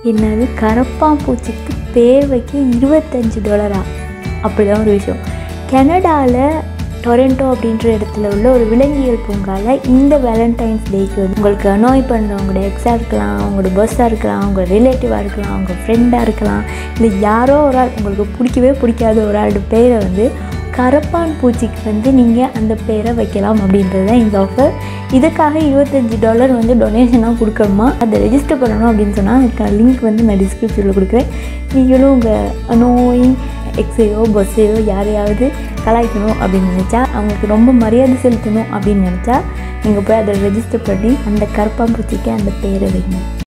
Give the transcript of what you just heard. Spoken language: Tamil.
என்னது கரப்பாம்பூச்சிக்கு பேர் வைக்க இருபத்தஞ்சு டாலரா அப்படிதான் ஒரு விஷயம் கனடாவில் டொரண்டோ அப்படின்ற இடத்துல உள்ள ஒரு விலங்கியல் பூங்காவில் இந்த வேலண்டைன்ஸ் டேக்கு வந்து உங்களுக்கு அனாய் பண்ணுறவங்களோட எக்ஸாக இருக்கலாம் அவங்களோட பஸ்ஸாக இருக்கலாம் அவங்க ரிலேட்டிவாக இருக்கலாம் அவங்க ஃப்ரெண்டாக இருக்கலாம் இல்லை யாரோ ஒரு ஆள் உங்களுக்கு பிடிக்கவே பிடிக்காத ஒரு ஆளோட பேரை வந்து கரப்பான் பூச்சிக்கு வந்து நீங்கள் அந்த பேரை வைக்கலாம் அப்படின்றது தான் இந்த ஆஃபர் இதுக்காக இருபத்தஞ்சி டாலர் வந்து டொனேஷனாக கொடுக்கணுமா அதை ரெஜிஸ்டர் பண்ணணும் அப்படின்னு சொன்னால் அதுக்கான லிங்க் வந்து நான் டிஸ்கிரிப்ஷனில் கொடுக்குறேன் நீங்களும் உங்கள் அனோயிங் எக்ஸையோ பஸ்ஸையோ யாரையாவது கலாய்க்கணும் அப்படின்னு நினச்சா அவங்களுக்கு ரொம்ப மரியாதை செலுத்தணும் அப்படின்னு நினச்சா நீங்கள் போய் அதை ரெஜிஸ்டர் பண்ணி அந்த கரப்பாம்பூச்சிக்கு அந்த பேரை வைங்க